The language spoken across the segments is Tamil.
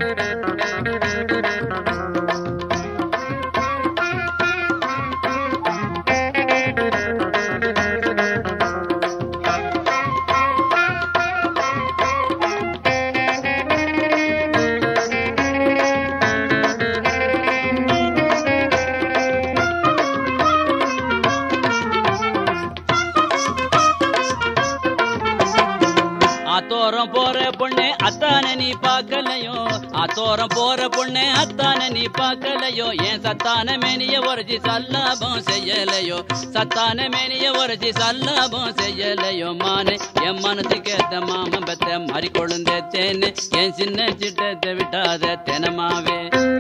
ஆத்தோரம் போற பொண்ணே அத்தான நீ பார்க்கலையோ ஆத்தோரம் போற பொண்ணே அத்தான நீ பார்க்கலையோ ஏன் சத்தான மேனிய உரைச்சி சல்லாபம் செய்யலையோ சத்தான மேனிய உரைச்சி சல்லாபம் செய்யலையோ மானே என் மனசுக்கு ஏத்த மாமன் பெத்த மாறி கொழுந்தே தேனே என் சின்ன சிட்டத்தை விட்டாத தெனமாவே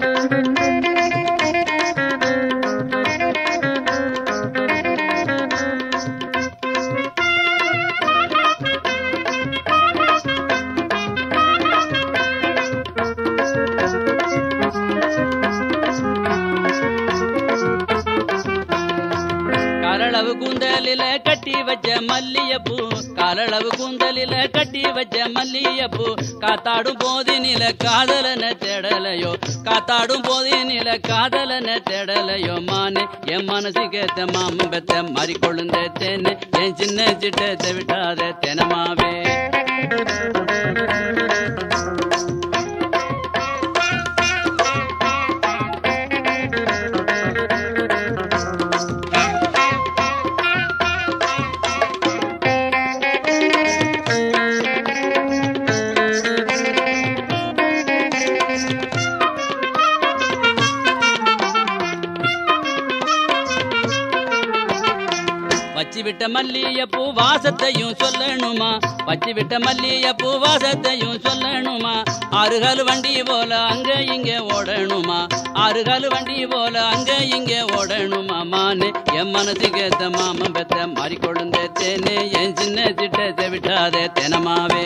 காலளவு கூந்தலில கட்டி வச்ச மல்லியப்பூ காலளவு கூந்தலில கட்டி வச்ச மல்லியப்பூ காத்தாடும் போதினில காதலன தேடலையோ காத்தாடும் போதினில காதலன தேடலையோ மானே என் மனசுக்கு ஏத்த மாமன் பெத்த மாறி கொழுந்த தேனே என் சின்ன சிட்டத்தை விட்டாத தெனமாவே வச்சு விட்ட மல்லியப்பூ வாசத்தையும் சொல்லணுமா வச்சு விட்ட மல்லியப்பூ வாசத்தையும் சொல்லணுமா ஆறுகால் வண்டி போல அங்க இங்க ஓடணுமா ஆறுகால் வண்டி போல அங்க இங்க ஓடணுமா மானே என் மனசுக்கு ஏத்த மாமன் பெத்த மாறி கொழுந்த தேனே என் சின்ன திட்டத்தை விட்டாதே தெனமாவே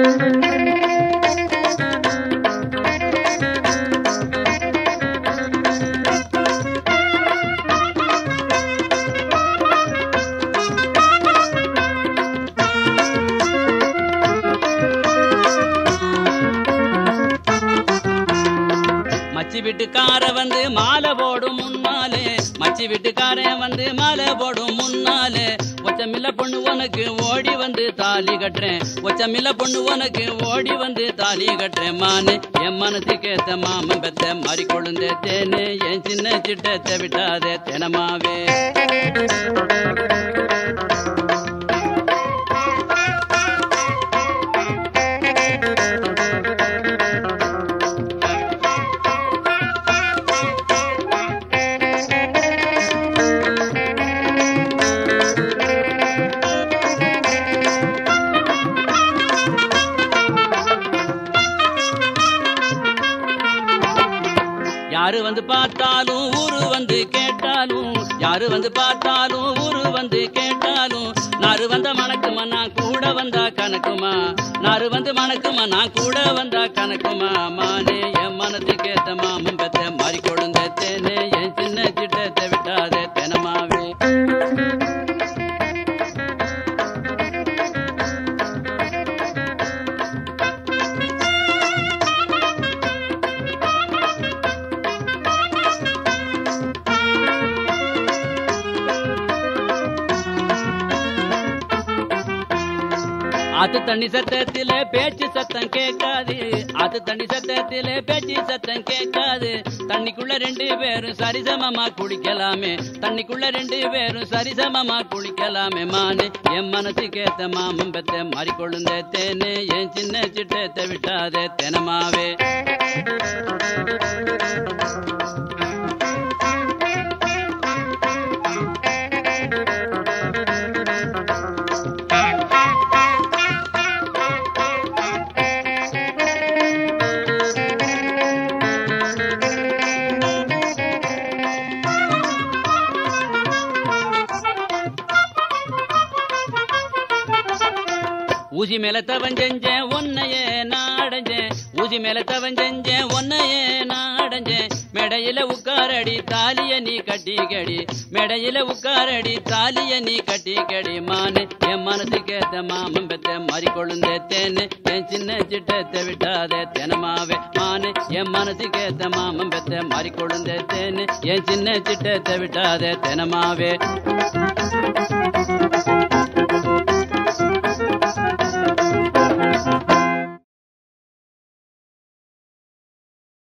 மச்சி வீட்டுக்கார வந்து மாலை போடும் முன்னாலே மச்சி வீட்டுக்காரன் வந்து மாலை போடும் முன்னாலே ஒச்சமில்ல பொண்ணு உனக்கு ஓடி வந்து தாலி கட்டுறேன் ஒச்சமில்ல பொண்ணு உனக்கு ஓடி வந்து தாலி கட்டுறேன் மானே என் மனசுக்கு ஏத்த மாமன் பெத்த மாறி கொழுந்தே தேனே என் சின்ன சிட்டத்தை விட்டாதே தெனமாவே யாரு வந்து பார்த்தாலும் ஊரு வந்து கேட்டாலும் யாரு வந்து பார்த்தாலும் ஊரு வந்து கேட்டாலும் நாரு வந்த மணக்குமா நான் கூட வந்தா கணக்குமா நாரு வந்து மணக்குமா நான் கூட வந்தா கணக்குமா மானே என் மனத்துக்கு ஏத்த மாமன் பெத்த மாறி கொழுந்த தேனே என் சின்ன சிட்டத்தை விட்டாதே தெனமாவே ஆத்து தண்ணி சத்தத்திலே பேச்சு சத்தம் கேட்காது ஆத்து தண்ணி சத்தத்திலே பேச்சு சத்தம் கேட்காது தண்ணிக்குள்ள ரெண்டு பேரும் சரிசமமா குளிக்கலாமே தண்ணிக்குள்ள ரெண்டு பேரும் சரிசமமா குளிக்கலாமே மானே என் மனசுக்கு ஏத்த மாமன் பெத்த மாறி கொழுந்த தேனே என் சின்ன சிட்டத்தை விட்டாதே தெனமாவே ஊசி மேல தவன் செஞ்சேன் உன்னையே நான் அடைஞ்சேன் ஊசி மேல தவன் செஞ்சேன் உன்னையே நான் அடைஞ்சேன் மேடையில உட்காரடி தாலிய நீ கட்டிக்கடி மேடையில உட்காரடி தாலிய நீ கட்டிக்கடி மானே என் மனசுக்கு ஏத்த மாமன் பெத்த மாறி கொழுந்தே தேனு என் சின்ன சிட்டத்தை விட்டாதே தெனமாவே மானே என் மனசுக்கு ஏத்த மாமன் பெத்த மாறி கொழுந்தே தேனு என் சின்ன சிட்டத்தை விட்டாதே தெனமாவே